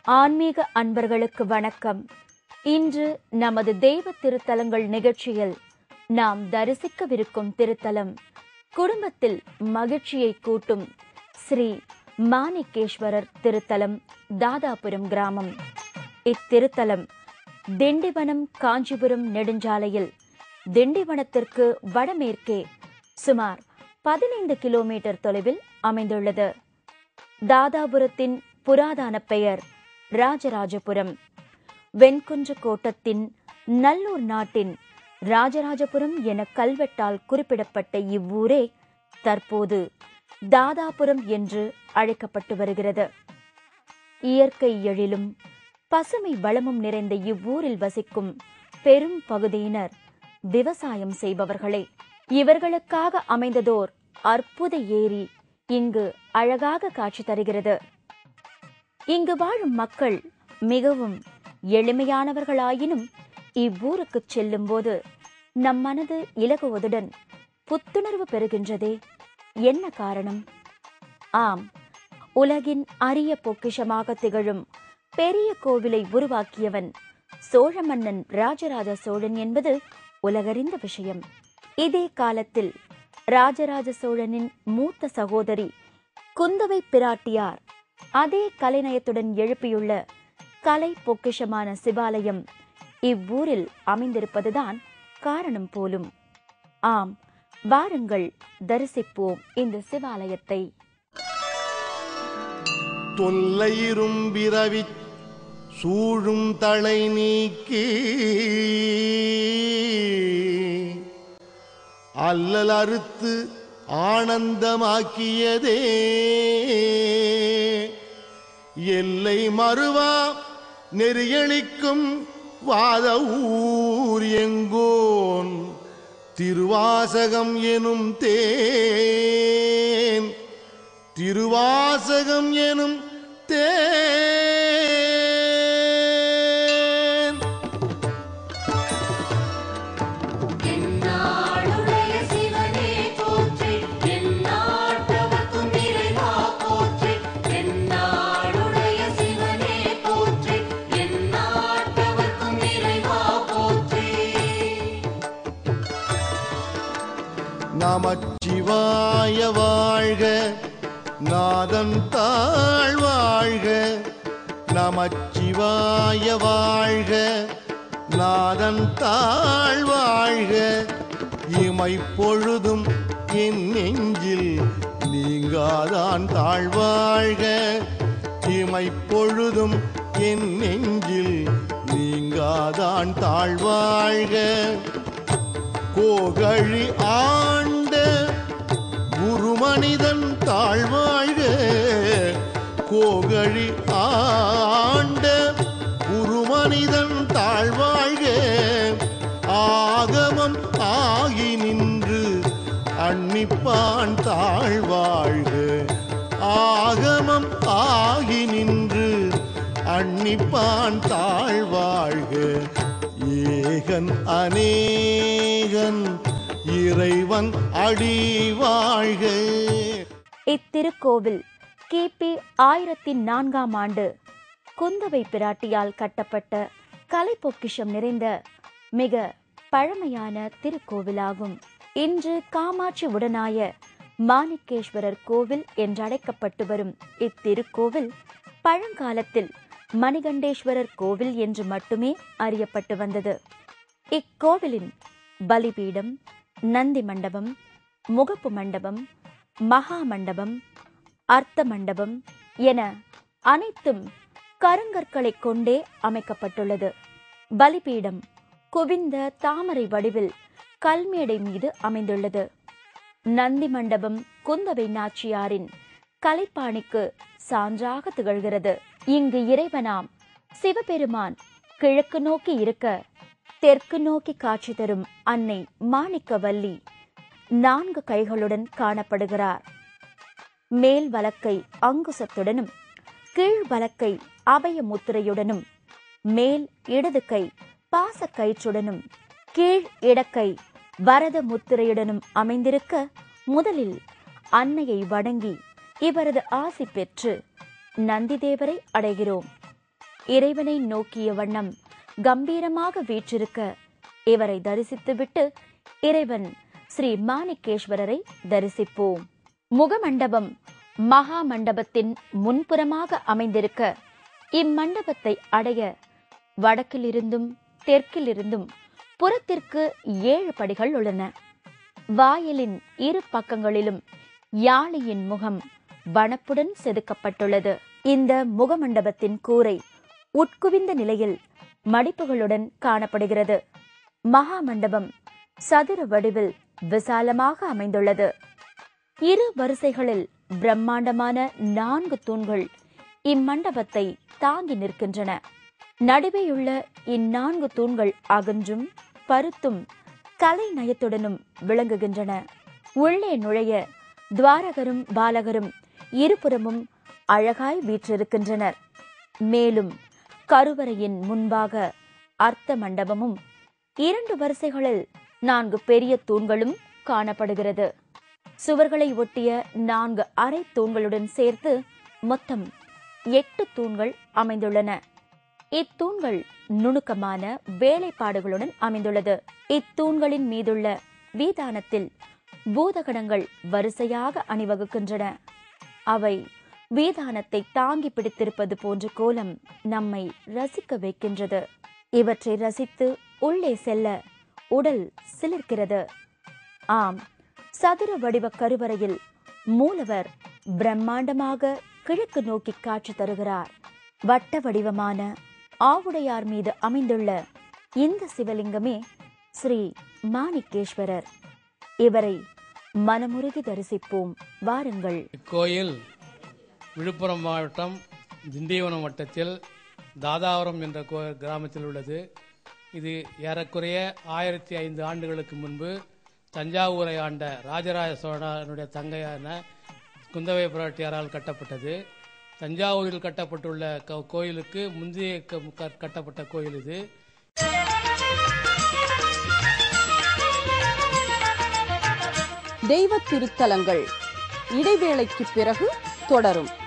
ஆன்மீக அன்பர்களுக்கு வணக்கம் இன்று நமது தெய்வ திருத்தலங்கள் நிகழ்ச்சியில் நாம் தரிசிக்கவிருக்கும் திருத்தலம் குடும்பத்தில் மகிழ்ச்சியை கூட்டும் ஸ்ரீ மாணிக்கேஸ்வரர் திருத்தலம் தாதாபுரம் கிராமம் இத்திருத்தலம் திண்டிவனம் காஞ்சிபுரம் நெடுஞ்சாலையில் திண்டிவனத்திற்கு வடமேற்கே சுமார் பதினைந்து கிலோமீட்டர் தொலைவில் அமைந்துள்ளது தாதாபுரத்தின் புராதன பெயர் ராஜராஜபுரம் வெண்குன்ற கோட்டத்தின் நல்லூர் நாட்டின் ராஜராஜபுரம் என கல்வெட்டால் குறிப்பிடப்பட்ட இவ்வூரே தற்போது தாதாபுரம் என்று அழைக்கப்பட்டு வருகிறது இயற்கை எழிலும் பசுமை வளமும் நிறைந்த இவ்வூரில் வசிக்கும் பெரும் பகுதியினர் விவசாயம் செய்பவர்களே இவர்களுக்காக அமைந்ததோர் அற்புத ஏரி இங்கு அழகாக காட்சி தருகிறது இங்கு வாழும் மக்கள் மிகவும் எளிமையானவர்களாயினும் இவ்வூருக்கு செல்லும் போது நம் மனது இலகுவதுடன் புத்துணர்வு பெறுகின்றதே என்ன காரணம் ஆம் உலகின் அரிய பொக்கிஷமாக திகழும் பெரிய கோவிலை உருவாக்கியவன் சோழ மன்னன் ராஜராஜ சோழன் என்பது உலகறிந்த விஷயம் இதே காலத்தில் ராஜராஜ சோழனின் மூத்த சகோதரி குந்தவை பிராட்டியார் அதே கலைநயத்துடன் எழுப்பியுள்ள கலை பொக்கிஷமான சிவாலயம் இவ்வூரில் அமைந்திருப்பதுதான் காரணம் போலும் ஆம் வாருங்கள் தரிசிப்போம் இந்த சிவாலயத்தை தொல்லையிரும் பிறவி சூழும் தலை நீக்கி அல்லல் அறுத்து ஆனந்தமாக்கியதே எல்லை மறுவா நெறியளிக்கும் வாத ஊர் எங்கோன் திருவாசகம் எனும் தேன் திருவாசகம் எனும் தேன் என்னாளுடைய சிவனே போற்றி எந்நாட்டவர்க்கும் இறைவா போற்றி என்னாளுடைய சிவனே போற்றி எந்நாட்டவர்க்கும் இறைவா போற்றி நமச்சிவாய வாழ்க நாதன் தாழ் வாழ்க நமச்சிவாய வாழ்க நாதன் தாழ் வாழ்க இமை பொழுதும் என் நெஞ்சில் நீங்காதான் தாழ்வாழ்க இமை பொழுதும் என் நெஞ்சில் நீங்காதான் தாழ்வாழ்க கோகழி ஆண்ட குருமனிதன் தாழ்வாழ்க கோகழி ஆண்ட குருமனிதன் தாழ்வாழ்க ஆகமம் ஆகி நின்று அன்னிப்பான் தாழ்வாழ்க ஆகமம் ஆகி நின்று அன்னிப்பான் தாழ்வாழ்க ஏகன் அநேகன் இறைவன் அடி வாழ்க இத்திருக்கோவில் கிபி ஆயிரத்தி நான்காம் ஆண்டு குந்தவை பிராட்டியால் கட்டப்பட்ட கலை பொக்கிஷம் நிறைந்த மிக பழமையான திருக்கோவிலாகும் இன்று காமாட்சி உடனாய மாணிக்கேஸ்வரர் கோவில் என்றழைக்கப்பட்டு வரும் இத்திருக்கோவில் பழங்காலத்தில் மணிகண்டேஸ்வரர் கோவில் என்று மட்டுமே அறியப்பட்டு வந்தது இக்கோவிலின் பலிபீடம் நந்தி மண்டபம் முகப்பு மண்டபம் மகா மண்டபம் அர்த்த மண்டபம் என அனைத்தும் கருங்கற்களைக் கொண்டே அமைக்கப்பட்டுள்ளது பலிபீடம் குவிந்த தாமரை வடிவில் கல்மேடை மீது அமைந்துள்ளது நந்தி மண்டபம் குந்தவை நாச்சியாரின் கலைப்பாணிக்கு சான்றாக திகழ்கிறது இங்கு இறைவனாம் சிவபெருமான் கிழக்கு நோக்கி இருக்க தெற்கு நோக்கி காட்சி தரும் அன்னை மாணிக்கவல்லி நான்கு கைகளுடன் காணப்படுகிறார் மேல் வலக்கை அங்குசத்துடனும் கீழ் வலக்கை அபய முத்திரையுடனும் மேல் இடது கை பாசக்கயிற்றுடனும் கீழ் இடக்கை வரத முத்திரையுடனும் அமைந்திருக்க முதலில் அன்னையை வணங்கி இவரது ஆசி பெற்று நந்திதேவரை அடைகிறோம் இறைவனை நோக்கிய வண்ணம் கம்பீரமாக வீற்றிருக்க இவரை தரிசித்துவிட்டு இறைவன் ஸ்ரீ மாணிக்கேஸ்வரரை தரிசிப்போம் முகமண்டபம் மகா மண்டபத்தின் முன்புறமாக அமைந்திருக்க இம்மண்டபத்தை அடைய வடக்கிலிருந்தும் தெற்கிலிருந்தும் புறத்திற்கு ஏழு படிகள் உள்ளன வாயிலின் இரு பக்கங்களிலும் யாழியின் முகம் வனப்புடன் செதுக்கப்பட்டுள்ளது இந்த முகமண்டபத்தின் கூரை உட்குவிந்த நிலையில் மடிப்புகளுடன் காணப்படுகிறது மகா மண்டபம் சதுர வடிவில் விசாலமாக அமைந்துள்ளது இரு வரிசைகளில் பிரம்மாண்டமான நான்கு தூண்கள் இம்மண்டபத்தை தாங்கி நிற்கின்றன நடுவேயுள்ள இந்நான்கு தூண்கள் அகன்றும் பருத்தும் கலை நயத்துடனும் விளங்குகின்றன உள்ளே நுழைய துவாரகரும் பாலகரும் இருபுறமும் அழகாய் வீற்றிருக்கின்றனர் மேலும் கருவறையின் முன்பாக அர்த்த மண்டபமும் இரண்டு வரிசைகளில் நான்கு பெரிய தூண்களும் காணப்படுகிறது சுவர்களை ஒட்டிய நான்கு அரை தூண்களுடன் சேர்த்து மொத்தம் எட்டு தூண்கள் அமைந்துள்ளன இத்தூண்கள் நுணுக்கமான வேலைப்பாடுகளுடன் அமைந்துள்ளது இத்தூண்களின் மீதுள்ள வீதானத்தில் பூதகணங்கள் வரிசையாக அணிவகுக்கின்றன அவை வீதானத்தை தாங்கி பிடித்திருப்பது போன்ற கோலம் நம்மை ரசிக்க வைக்கின்றது இவற்றை ரசித்து உள்ளே செல்ல உடல் சிலிர்க்கிறது ஆம் சதுர வடிவ கருவறையில் மூலவர் பிரம்மாண்டமாக கிழக்கு நோக்கி காட்சி தருகிறார் வட்ட வடிவமான ஆவுடையார் மீது அமைந்துள்ள இந்த சிவலிங்கமே ஸ்ரீ மாணிக்கேஸ்வரர் இவரை மனமுருகி தரிசிப்போம் வாருங்கள் இக்கோயில் விழுப்புரம் மாவட்டம் திண்டிவனம் வட்டத்தில் தாதாவரம் என்ற கோ கிராமத்தில் உள்ளது இது ஏறக்குறைய ஆயிரத்தி ஐந்து ஆண்டுகளுக்கு முன்பு தஞ்சாவூரை ஆண்ட ராஜராஜ சோழனுடைய தங்கையான குந்தவை பிராட்டியாரால் கட்டப்பட்டது தஞ்சாவூரில் கட்டப்பட்டுள்ள க- கோயிலுக்கு முந்தைய க- க- கட்டப்பட்ட கோயில் இது தெய்வ திருத்தலங்கள் இடைவேளைக்கு பிறகு தொடரும்